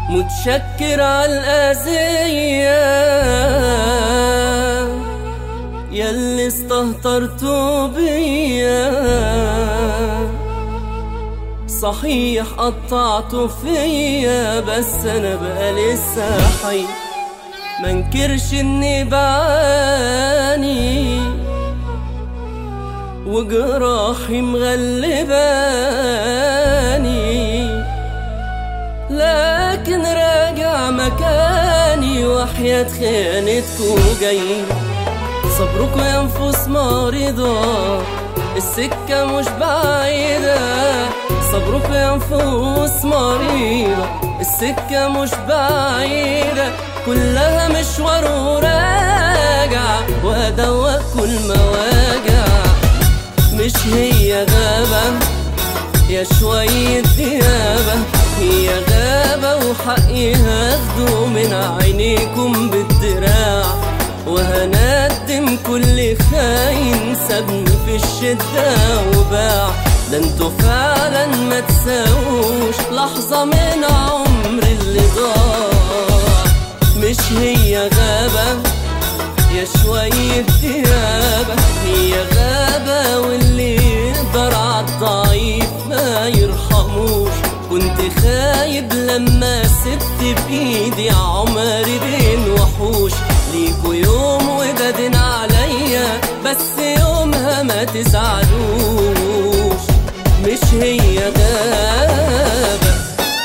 متشكر على الأذية يلي استهترتوا بيا صحيح قطعتوا فيا بس انا بقى لسه حي منكرش اني بعاني وجراحي مغلباني لكن راجع مكاني وحياة خيانتكوا جاي صبركوا يا نفوس مريضة السكة مش بعيدة صبركوا يا نفوس مريضة السكة مش بعيدة كلها مشوار وراجع وأدوق كل مواجع مش هي غابة يا شوية ديابة هي غابة وحقي هاخده من عينيكم بالدراع وهندم كل خاين سابني في الشدة وباع ده انتوا فعلا ما تساووش لحظة من عمري اللي ضاع مش هي غابة يا شوية ديابة هي غابة واللي يقدر عالضعيف ما يرحموش كنت خايب لما سبت بإيدي عمري بين وحوش ليكوا يوم ودادن عليا بس يومها ما تزعلوش مش هي غابة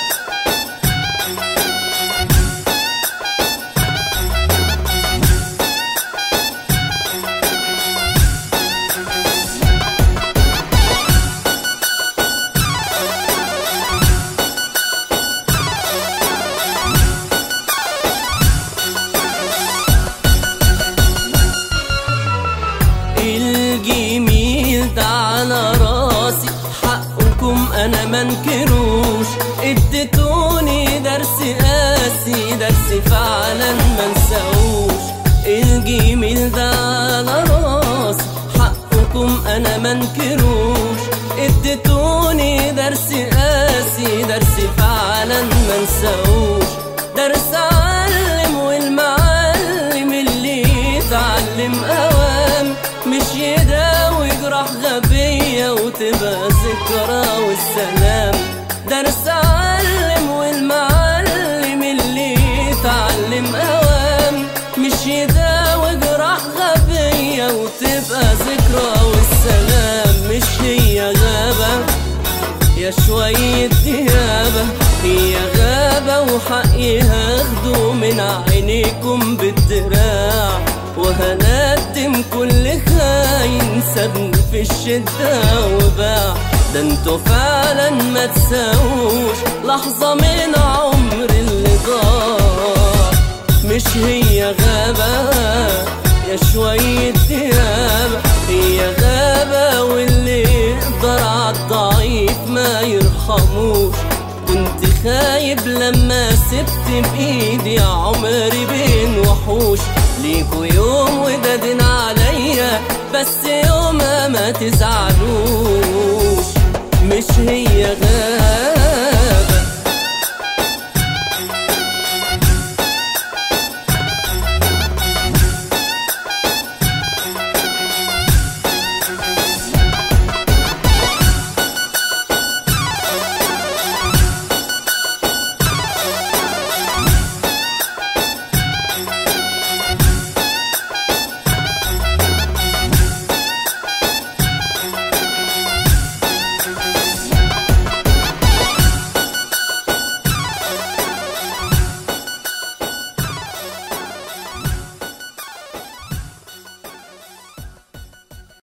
الجميل ده على راسي حقكم انا منكروش اديتوني درس قاسي درس فعلا منساهوش الجميل ده على راسي حقكم انا منكروش اديتوني درس قاسي درس فعلا منساهوش درس علم والمعلم اللي يتعلم اوام مش يداوي جراح غبية وتبقى ذكرى والسلام درس علم والمعلم اللي يتعلم اوام مش يداوي جراح غبية وتبقى ذكرى والسلام مش هي غابة يا شوية ديابة هي غابة وحقي هاخده من عينيكم بالدراع وهندم كل خاين سابني في الشدة وباع ده انتوا فعلا ما تساووش لحظة من عمري اللي ضاع مش هي غابة يا شوية ديابة هي غابة واللي يقدر عالضعيف ما يرحموش كنت خايب لما سبت بإيدي عمري بين وحوش ليكوا يوم ودادن عليا بس يومها ما تزعلوش مش هي غابة